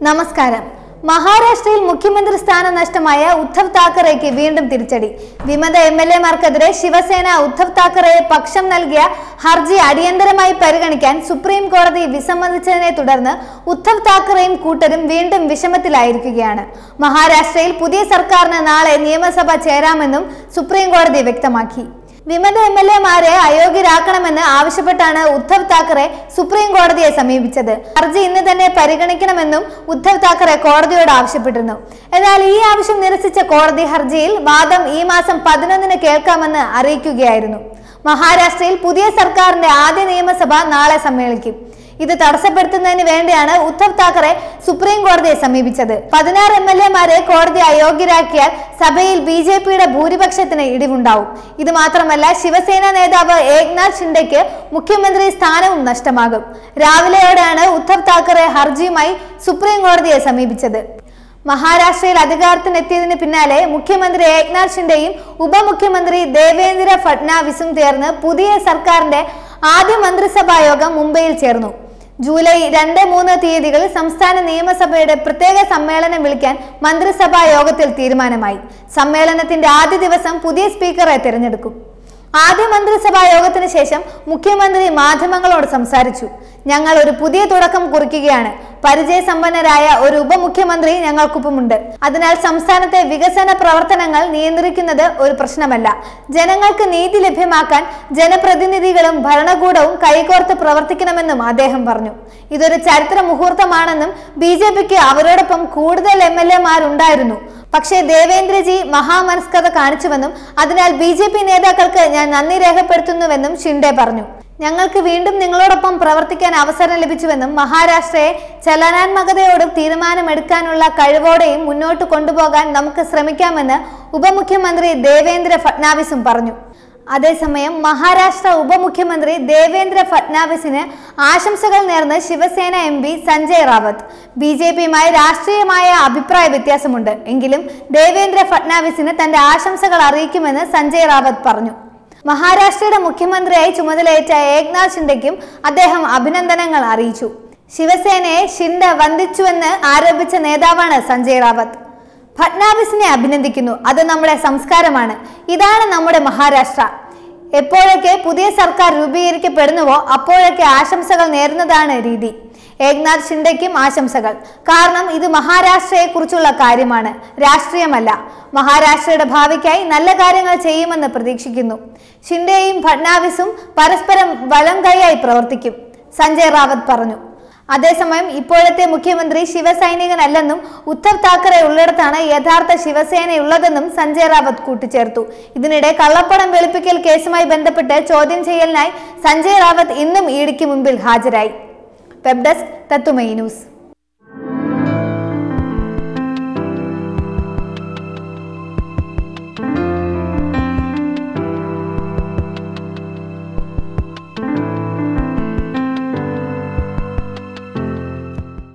നമസ്കാരം മഹാരാഷ്ട്രയിൽ മുഖ്യമന്ത്രി സ്ഥാനം നഷ്ടമായ ഉദ്ധവ് താക്കറെക്ക് വീണ്ടും തിരിച്ചടി വിമത എം എൽ എമാർക്കെതിരെ ശിവസേന ഉദ്ധവ് താക്കറെയെ പക്ഷം നൽകിയ ഹർജി അടിയന്തരമായി പരിഗണിക്കാൻ സുപ്രീം കോടതി വിസമ്മതിച്ചതിനെ തുടർന്ന് ഉദ്ധവ് താക്കറെയും കൂട്ടരും വീണ്ടും വിഷമത്തിലായിരിക്കുകയാണ് മഹാരാഷ്ട്രയിൽ പുതിയ സർക്കാരിന് നാളെ നിയമസഭ ചേരാമെന്നും സുപ്രീം കോടതി വ്യക്തമാക്കി വിമത എം എൽ എമാരെ അയോഗ്യരാക്കണമെന്ന് ആവശ്യപ്പെട്ടാണ് ഉദ്ധവ് താക്കറെ സുപ്രീം കോടതിയെ സമീപിച്ചത് ഹർജി ഇന്ന് തന്നെ പരിഗണിക്കണമെന്നും ഉദ്ധവ് താക്കറെ കോടതിയോട് ആവശ്യപ്പെട്ടിരുന്നു എന്നാൽ ഈ ആവശ്യം നിരസിച്ച കോടതി ഹർജിയിൽ വാദം ഈ മാസം പതിനൊന്നിന് കേൾക്കാമെന്ന് അറിയിക്കുകയായിരുന്നു മഹാരാഷ്ട്രയിൽ പുതിയ സർക്കാരിന്റെ ആദ്യ നിയമസഭ നാളെ സമ്മേളിക്കും ഇത് തടസ്സപ്പെടുത്തുന്നതിന് വേണ്ടിയാണ് ഉദ്ധവ് താക്കറെ സുപ്രീം കോടതിയെ സമീപിച്ചത് പതിനാറ് എം എൽ എമാരെ കോടതി അയോഗ്യരാക്കിയാൽ സഭയിൽ ബി ജെ പിയുടെ ഭൂരിപക്ഷത്തിന് ഇടിവുണ്ടാവും ഇത് മാത്രമല്ല ശിവസേന നേതാവ് ഏക്നാഥ് ഷിൻഡെക്ക് മുഖ്യമന്ത്രി സ്ഥാനവും നഷ്ടമാകും രാവിലെയോടെയാണ് ഉദ്ധവ് താക്കറെ ഹർജിയുമായി സുപ്രീം കോടതിയെ സമീപിച്ചത് മഹാരാഷ്ട്രയിൽ അധികാരത്തിനെത്തിയതിന് പിന്നാലെ മുഖ്യമന്ത്രി ഏക്നാഥ് ഷിൻഡെയും ഉപമുഖ്യമന്ത്രി ദേവേന്ദ്ര ഫഡ്നാവിസും ചേർന്ന് പുതിയ സർക്കാരിന്റെ ആദ്യ മന്ത്രിസഭാ യോഗം മുംബൈയിൽ ചേർന്നു ജൂലൈ രണ്ട് മൂന്ന് തീയതികളിൽ സംസ്ഥാന നിയമസഭയുടെ പ്രത്യേക സമ്മേളനം വിളിക്കാൻ മന്ത്രിസഭാ യോഗത്തിൽ തീരുമാനമായി സമ്മേളനത്തിന്റെ ആദ്യ ദിവസം പുതിയ സ്പീക്കറെ തിരഞ്ഞെടുക്കും ആദ്യ മന്ത്രിസഭാ യോഗത്തിന് ശേഷം മുഖ്യമന്ത്രി മാധ്യമങ്ങളോട് സംസാരിച്ചു ഞങ്ങൾ ഒരു പുതിയ തുടക്കം കുറിക്കുകയാണ് പരിചയസമ്പന്നരായ ഒരു ഉപമുഖ്യമന്ത്രി ഞങ്ങൾക്കൊപ്പമുണ്ട് അതിനാൽ സംസ്ഥാനത്തെ വികസന പ്രവർത്തനങ്ങൾ നിയന്ത്രിക്കുന്നത് ഒരു പ്രശ്നമല്ല ജനങ്ങൾക്ക് നീതി ലഭ്യമാക്കാൻ ജനപ്രതിനിധികളും ഭരണകൂടവും കൈകോർത്ത് പ്രവർത്തിക്കണമെന്നും അദ്ദേഹം പറഞ്ഞു ഇതൊരു ചരിത്ര മുഹൂർത്തമാണെന്നും ബി ജെ പിക്ക് അവരോടൊപ്പം കൂടുതൽ എം എൽ എമാരുണ്ടായിരുന്നു പക്ഷേ ദേവേന്ദ്രജി മഹാമനസ്കത കാണിച്ചുവെന്നും അതിനാൽ ബി ജെ പി നേതാക്കൾക്ക് ഞാൻ നന്ദി രേഖപ്പെടുത്തുന്നുവെന്നും ഷിൻഡെ പറഞ്ഞു ഞങ്ങൾക്ക് വീണ്ടും നിങ്ങളോടൊപ്പം പ്രവർത്തിക്കാൻ അവസരം ലഭിച്ചുവെന്നും മഹാരാഷ്ട്രയെ ചലനാത്മകതയോടും തീരുമാനമെടുക്കാനുള്ള കഴിവോടെയും മുന്നോട്ട് കൊണ്ടുപോകാൻ നമുക്ക് ശ്രമിക്കാമെന്ന് ഉപമുഖ്യമന്ത്രി ദേവേന്ദ്ര ഫട്നാവിസും പറഞ്ഞു അതേസമയം മഹാരാഷ്ട്ര ഉപമുഖ്യമന്ത്രി ദേവേന്ദ്ര ഫട്നാവിസിന് ആശംസകൾ നേർന്ന് Shiv Sena M P Sanjay Raut B J പിയുമായി രാഷ്ട്രീയമായ അഭിപ്രായ വ്യത്യാസമുണ്ട് എങ്കിലും ദേവേന്ദ്ര ഫട്നാവിസിന് തന്റെ ആശംസകൾ അറിയിക്കുമെന്ന് സഞ്ജയ് റാവത്ത് പറഞ്ഞു മഹാരാഷ്ട്രയുടെ മുഖ്യമന്ത്രിയായി ചുമതലയേറ്റ ഏക്നാഥ് ഷിൻഡെക്കും അദ്ദേഹം അഭിനന്ദനങ്ങൾ അറിയിച്ചു ശിവസേനയെ ഷിൻഡെ വന്ദിച്ചുവെന്ന് ആരോപിച്ച നേതാവാണ് സഞ്ജയ് റാവത്ത് ഫട്നാവിസിനെ അഭിനന്ദിക്കുന്നു അത് നമ്മുടെ സംസ്കാരമാണ് ഇതാണ് നമ്മുടെ മഹാരാഷ്ട്ര എപ്പോഴൊക്കെ പുതിയ സർക്കാർ രൂപീകരിക്കപ്പെടുന്നുവോ അപ്പോഴൊക്കെ ആശംസകൾ നേരുന്നതാണ് രീതി ഏക്നാഥ് ഷിൻഡയ്ക്കും ആശംസകൾ കാരണം ഇത് മഹാരാഷ്ട്രയെക്കുറിച്ചുള്ള കാര്യമാണ് രാഷ്ട്രീയമല്ല മഹാരാഷ്ട്രയുടെ ഭാവിക്കായി നല്ല കാര്യങ്ങൾ ചെയ്യുമെന്ന് പ്രതീക്ഷിക്കുന്നു ഷിൻഡെയും ഫഡ്നാവിസും പരസ്പരം വലം കൈയായി പ്രവർത്തിക്കും സഞ്ജയ് റാവത്ത് പറഞ്ഞു അതേസമയം ഇപ്പോഴത്തെ മുഖ്യമന്ത്രി ശിവസൈനികനല്ലെന്നും ഉദ്ധവ് താക്കറെ ഉള്ളിടത്താണ് യഥാർത്ഥ ശിവസേനയുള്ളതെന്നും സഞ്ജയ് റാവത്ത് കൂട്ടിച്ചേർത്തു ഇതിനിടെ കള്ളപ്പണം വെളുപ്പിക്കൽ കേസുമായി ബന്ധപ്പെട്ട് ചോദ്യം ചെയ്യലിനായി സഞ്ജയ് റാവത്ത് ഇന്നും ഇഡിക്ക് മുമ്പിൽ ഹാജരായി വെബ് ഡെസ്ക് തത്തുമൈ ന്യൂസ്